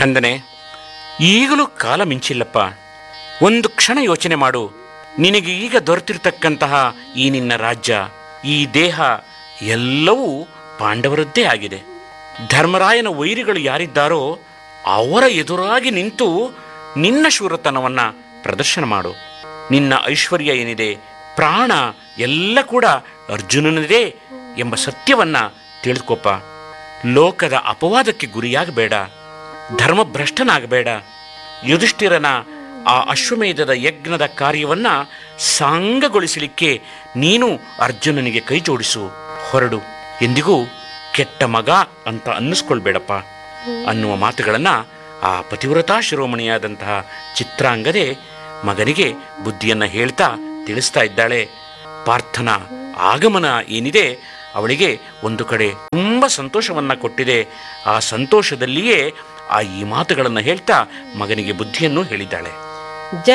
ಕಂದನೆ ಈಗಲೂ ಕಾಲ ಮಿಂಚಿಲ್ಲಪ್ಪ ಒಂದು ಕ್ಷಣ ಯೋಚನೆ ಮಾಡು ನಿನಗೆ ಈಗ ದೊರೆತಿರ್ತಕ್ಕಂತಹ ಈ ನಿನ್ನ ರಾಜ್ಯ ಈ ದೇಹ ಎಲ್ಲವೂ ಪಾಂಡವರದ್ದೇ ಆಗಿದೆ ಧರ್ಮರಾಯನ ವೈರಿಗಳು ಯಾರಿದ್ದಾರೋ ಅವರ ಎದುರಾಗಿ ನಿಂತು ನಿನ್ನ ಶೂರತನವನ್ನ ಪ್ರದರ್ಶನ ಮಾಡು ನಿನ್ನ ಐಶ್ವರ್ಯ ಏನಿದೆ ಪ್ರಾಣ ಎಲ್ಲ ಕೂಡ ಅರ್ಜುನನದೇ ಎಂಬ ಸತ್ಯವನ್ನ ತಿಳಿದುಕೋಪ ಲೋಕದ ಅಪವಾದಕ್ಕೆ ಗುರಿಯಾಗಬೇಡ ಧರ್ಮಭ್ರಷ್ಟನಾಗಬೇಡ ಯುಧಿಷ್ಠಿರನ ಆ ಅಶ್ವಮೇಧದ ಯಜ್ಞದ ಕಾರ್ಯವನ್ನ ಸಾಂಗಗೊಳಿಸಲಿಕ್ಕೆ ನೀನು ಅರ್ಜುನನಿಗೆ ಕೈ ಜೋಡಿಸು ಹೊರಡು ಎಂದಿಗೂ ಕೆಟ್ಟ ಮಗ ಅಂತ ಅನ್ನಿಸ್ಕೊಳ್ಬೇಡಪ್ಪ ಅನ್ನುವ ಮಾತುಗಳನ್ನ ಆ ಪತಿವ್ರತಾ ಶಿರೋಮಣಿಯಾದಂತಹ ಚಿತ್ರಾಂಗದೆ ಮಗನಿಗೆ ಬುದ್ಧಿಯನ್ನ ಹೇಳ್ತಾ ತಿಳಿಸ್ತಾ ಇದ್ದಾಳೆ ಪಾರ್ಥನ ಆಗಮನ ಏನಿದೆ ಅವಳಿಗೆ ಒಂದು ಕಡೆ ತುಂಬ ಸಂತೋಷವನ್ನ ಕೊಟ್ಟಿದೆ ಆ ಸಂತೋಷದಲ್ಲಿಯೇ ಆ ಈ ಮಾತುಗಳನ್ನು ಹೇಳ್ತಾ ಮಗನಿಗೆ ಬುದ್ಧಿಯನ್ನು ಹೇಳಿದ್ದಾಳೆ ಜ